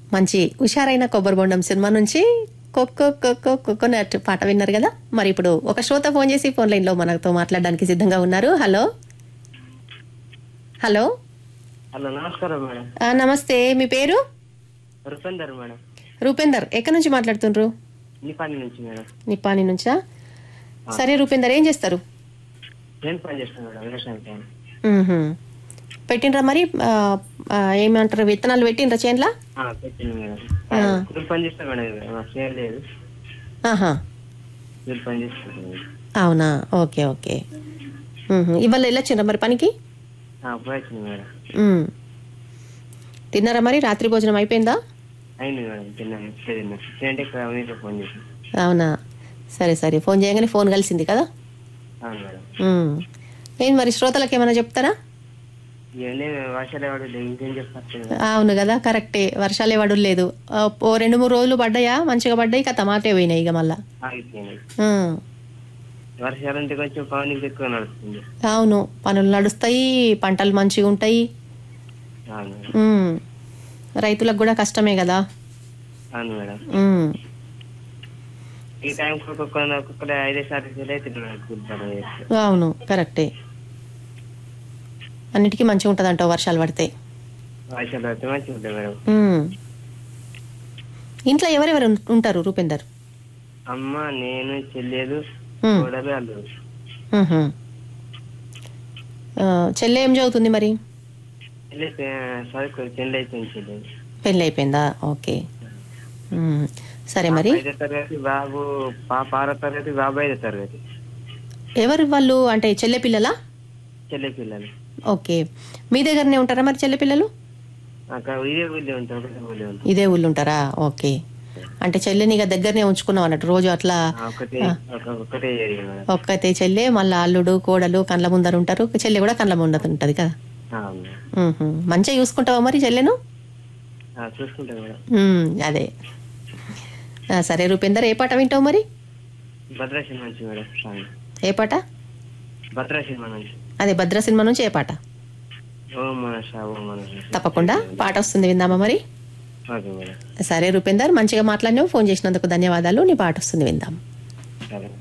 మంచి హుషారైన కొబ్బరి బొండం సినిమా నుంచి కొక్కో కొక్కో కోకోనట్ పాట విన్నారు కదా మరి ఇప్పుడు ఒక శ్రోత ఫోన్ చేసి ఫోన్ లైన్ లో మనతో మాట్లాడడానికి సిద్ధంగా ఉన్నారు హలో హలో హలో నమస్కారం మేడం ఆ, నమస్తే మీ పేరు రూపేందర్ మేడం రూపేందర్ ఎక్కడి నుంచి మాట్లాడుతుండ్రు నిపాని నుంచి మేడం నిప్పాని నుంచా సరే రూపేందర్ ఏం చేస్తారు నేను పని చేస్తాను మేడం వ్యవసాయం పని మ్మ్హ్మ్. పెట్టిండ్రా మరి ఆ, ఆ, ఏమంటారు విత్తనాలు పెట్టిండ్రా చేన్లా ఆ, పెట్టింది మేడం ఆ. కూలి పని చేస్తాను మేడం మాకు చేయం లేదు ఆహా కూలి పని చేస్తాను మేడం. అవునా ఓకే ఓకే మ్మ్హ్మ్. ఇవాళ వెళ్ళొచ్చిండ్రా మరి పనికి ఆ, పోయొచ్చింది మేడం మ్మ్. తిన్నారా మరి రాత్రి భోజనం అయిపోయిందా అయింది మేడం తిన్నాను ఇప్పుడే తిన్నాను తినంటే ఇక్కడ మీతో ఫోన్ చేశాను అవునా సరే సరే ఫోన్ చేయగానే ఫోన్ కలిసింది కదా అవును మేడం మ్మ్. ఏం మరి శ్రోతలకు ఏమైనా చెప్తారా ఇవన్నీ వర్షాలు ఎవరు ఇంకేం చెప్తారు అవును కదా కరెక్టే వర్షాలే పడులేదు ఆ, ఓ రెండు మూడు రోజులు పడ్డాయా మంచిగా పడ్డాయి ఇక టమాటే పోయినాయి ఇక మళ్ళా ఆగిపోయినాయి మ్మ్. వర్షాలు అంటే కొంచెం పవన్ ఎక్కువ నడుస్తుంది అవును పనులు నడుస్తాయి పంటలు మంచిగా ఉంటాయి అవును మేడం మ్మ్. రైతులకు కూడా కష్టమే కదా అవును మేడం మ్మ్. ఈ టైం ఒక్కొక్క ఒక్కొక్కరు ఐదే సార్లు అయితే మేడం కూలి పని చేస్తే అవును కరెక్టే అన్నిటికీ మంచిగా ఉంటుంది అంటావు వర్షాలు పడితే వర్షాలు పడితే మంచిగా ఉంటుంది మేడం మ్మ్. ఇంట్లో ఎవరెవరు ఉం- ఉంటారు రూపేందర్ అమ్మ నేను చెల్లెలు మ్మ్. కోడలు అల్లుడు మ్మ్హ. ఆ, చెల్లె ఏం చదువుతుంది మరి చెల్లి చదువుకో చెల్లి అయిపోయింది చెల్లి పెళ్ళి అయిపోయిందా ఓకే మ్మ్. సరే మరి ఐదో తరగతి బాబు పాప ఆరో తరగతి బాబు ఐదో తరగతి ఎవరు వాళ్ళు అంటే చెల్లె పిల్లలా చెల్లి పిల్లలు ఓకే మీ దగ్గరనే ఉంటారా మరి చెల్లె పిల్లలు అక్కడ ఇదే ఊళ్ళో ఉంటాం ఒకటే ఊళ్ళో ఉంటాం ఇదే ఊళ్ళు ఉంటారా ఓకే అంటే చెల్లెని ఇక దగ్గరనే ఉంచుకున్నావు అన్నట్టు రోజు అట్లా ఆ, ఒకటే ఒక- ఒకటే ఏరియా మేడం ఒక్కతే చెల్లె మళ్ళీ అల్లుడు కోడలు కండ్ల ముందర ఉంటారు చెల్లె కూడా కండ్ల ముందర ఉంటది కదా ఆ, మేడం. మ్మ్హ. మంచిగా చూసుకుంటావా మరి చెల్లెను ఆ, చూసుకుంటాం మేడం మ్మ్, అదే ఆ, సరే రూపేందర్ ఏ పాట వింటావు మరి భద్రా సినిమా నుంచి మేడం సాంగ్ ఏ పాట భద్రా సినిమా నుంచి అదే భద్ర సినిమా నుంచి ఏ పాట ఓ మనస ఓ మనస తప్పకుండా పాట వస్తుంది విందామా మరి ఓకే మేడం సరే రూపేందర్ మంచిగా మాట్లాడినావు ఫోన్ చేసినందుకు ధన్యవాదాలు నీ పాట వస్తుంది విందాం సరే